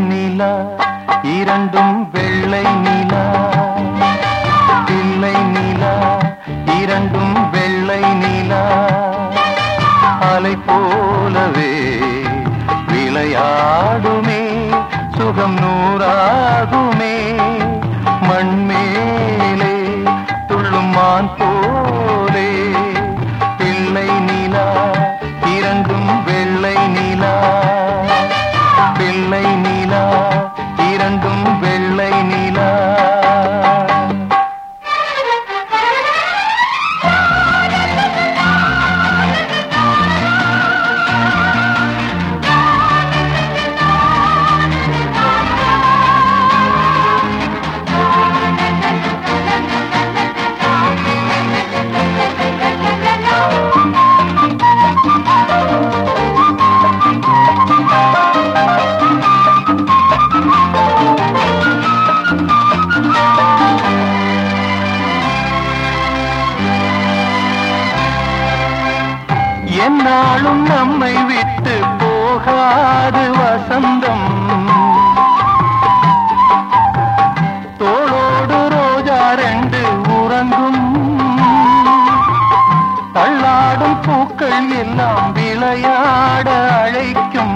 நிலா இரண்டும் வெள்ளை நிலா பிள்ளை நிலா இரண்டும் வெள்ளை நிலா அலை போலவே விளையாடுமே சுகம் நூறாகுமே மண்மேலே துள்ளும் மான் போலே பிள்ளை நிலா இரண்டும் வெள்ளை நிலா வெள்ளை நிலா இரண்டும் வெள்ளை நிலா என்னாலும் நம்மை விட்டு போகாது வசந்தம் தோளோடு ரோஜா ரெண்டு உறங்கும் தள்ளாடும் பூக்கள் எல்லாம் விளையாட அழைக்கும்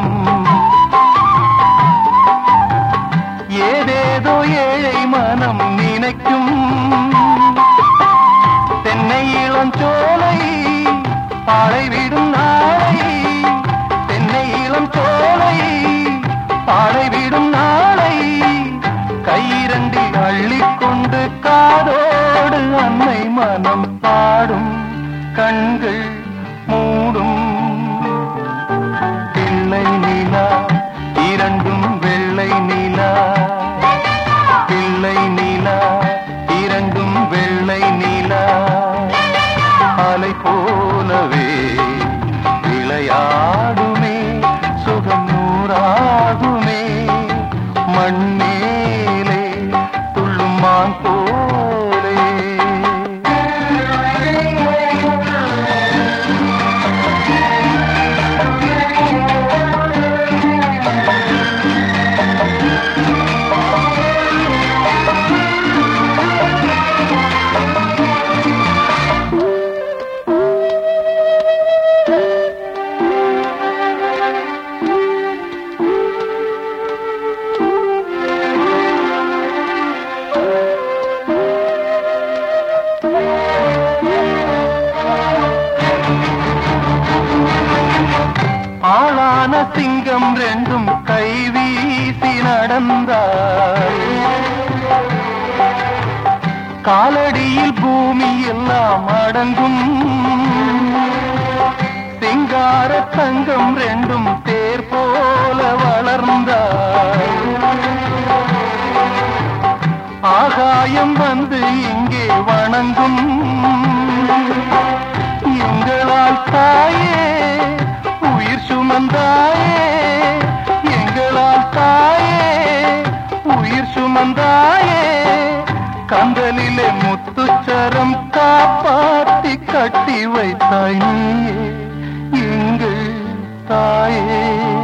ஏதேதோ ஏழை மனம் நினைக்கும் தென்னை இளம் சோலை பாழை விடும் நாளை தென்னை இளம் சோலை பாழை விடும் நாளை கையிரண்டில் அள்ளிக்கொண்டு காதோடு அன்னை மனம் பாடும் கண்கள் மூடும் பிள்ளை நிலா இரண்டும் வெள்ளை நிலா பிள்ளை நிலா இரண்டும் வெள்ளை நிலா அலை போலவே விளையாடுமே சுகம் நூறாகுமே மண்ணேலே துள்ளும் மான் போலே ஆளான சிங்கம் ரெண்டும் கைவீசி நடந்தார் காலடியில் பூமி எல்லாம் அடங்கும் சிங்கார தங்கம் ரெண்டும் தேர் போல வளர்ந்தார் ஆகாயம் வந்து இங்கே வணங்கும் எங்களால் தாயே உயிர் சுமந்தாயே எங்களால் தாயே உயிர் சுமந்தாயே கந்தலிலே முத்துச்சரம் காப்பாத்தி கட்டி வைத்தாய் நீயே எங்கள் தாயே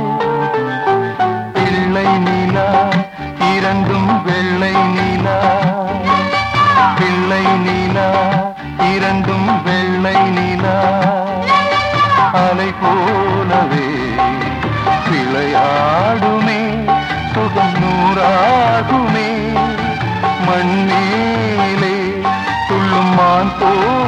பிள்ளை நிலா இரண்டும் வெள்ளை நிலா பிள்ளை நிலா இரண்டும் வெள்ளை நிலா அலை போலவே விளையாடுமே சுகம் நூறாகுமே மண்ணேலே துள்ளும் மான் போ